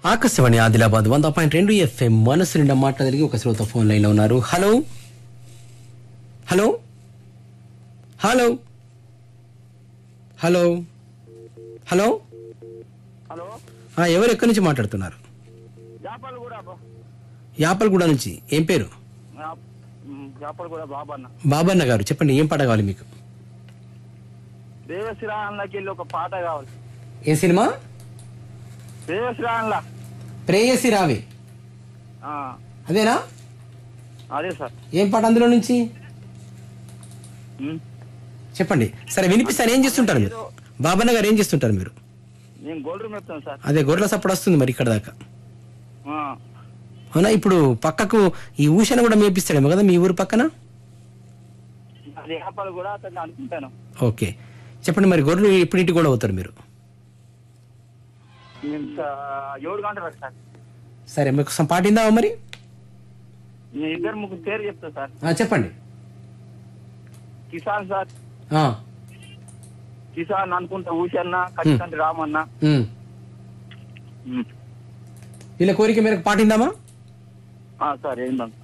ఆకాశవాణి ఆదిలాబాద్ వంద పాయింట్ రెండు ఎఫ్ఎం మనసు నిండా మాట్లాడగలిగి ఒక శ్రోత ఫోన్ లైన్లో ఉన్నారు hello hello hello hello hello hello ఆ, ఎవరు ఎక్కడి నుంచి మాట్లాడుతున్నారు జాపాలు కూడా బా- యాపల్గూడ నుంచి ఏం పేరు ఆ, మ్, జాపాలు కూడా బాబన్న బాబన్న గారు చెప్పండి ఏం పాట కావాలి మీకు దేవశ్రాన్లకి వెళ్ళి ఒక పాట కావాలి ఏ సినిమా దేవశ్రాన్ల ప్రేయసి రావే అదేనా అదే సార్ ఏం పాట అందులో నుంచి మ్, చెప్పండి సరే వినిపిస్తాను ఏం చేస్తుంటారు మీరు బాబన్న గారు ఏం చేస్తుంటారు మీరు నేను గోల్డ్ రూమ్ చెప్తాను సార్ అదే గొర్రెల సప్పుడు వస్తుంది మరి ఇక్కడ దాకా ఆ, అవునా ఇప్పుడు పక్కకు ఈ ఊషను కూడా మేపిస్తాడేమో కదా మీ ఊరు పక్కన అది జాపాలు కూడా అతన్ని అనుకుంటాను ఓకే చెప్పండి మరి గొర్రెలు ఎప్పుడు ఇంటికి కూడా అవుతారు మీరు నేను సా- ఏడు గంటలకు సార్ సరే మీకు some పాటిందామా మరి నేను ఇద్దరు ముగ్గురు పేరు చెప్తా సార్ ఆ, చెప్పండి కిసాన్ సార్ ఆ, కిసాన్ అనుకుంటా ఊషన్న ఖచ్చితంగా రామన్న ఉమ్. మ్, వీళ్ళ కోరిక మేరకు పాటిందామా ఆ, సార్ ఏంటంటే